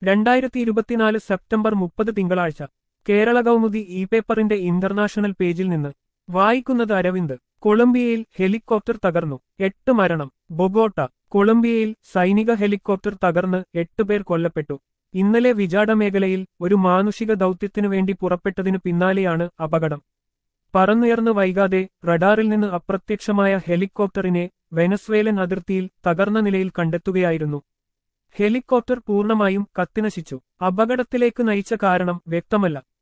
രണ്ടായിരത്തി ഇരുപത്തിനാല് സെപ്റ്റംബർ മുപ്പത് തിങ്കളാഴ്ച കേരള കൗമുദി ഇ പേപ്പറിന്റെ ഇന്റർനാഷണൽ പേജിൽ നിന്ന് വായിക്കുന്നത് അരവിന്ദ് കൊളംബിയയിൽ ഹെലികോപ്റ്റർ തകർന്നു എട്ട് മരണം ബൊഗോട്ട കൊളംബിയയിൽ സൈനിക ഹെലികോപ്റ്റർ തകർന്ന് എട്ടുപേർ കൊല്ലപ്പെട്ടു ഇന്നലെ വിജാഡ മേഖലയിൽ ഒരു മാനുഷിക ദൗത്യത്തിനു വേണ്ടി പുറപ്പെട്ടതിനു പിന്നാലെയാണ് അപകടം പറന്നുയർന്ന് വൈകാതെ റഡാറിൽ നിന്ന് അപ്രത്യക്ഷമായ ഹെലികോപ്റ്ററിനെ വെനസ്വേലൻ അതിർത്തിയിൽ തകർന്ന നിലയിൽ കണ്ടെത്തുകയായിരുന്നു ഹെലികോപ്റ്റർ പൂർണ്ണമായും കത്തിനശിച്ചു അപകടത്തിലേക്ക് നയിച്ച കാരണം വ്യക്തമല്ല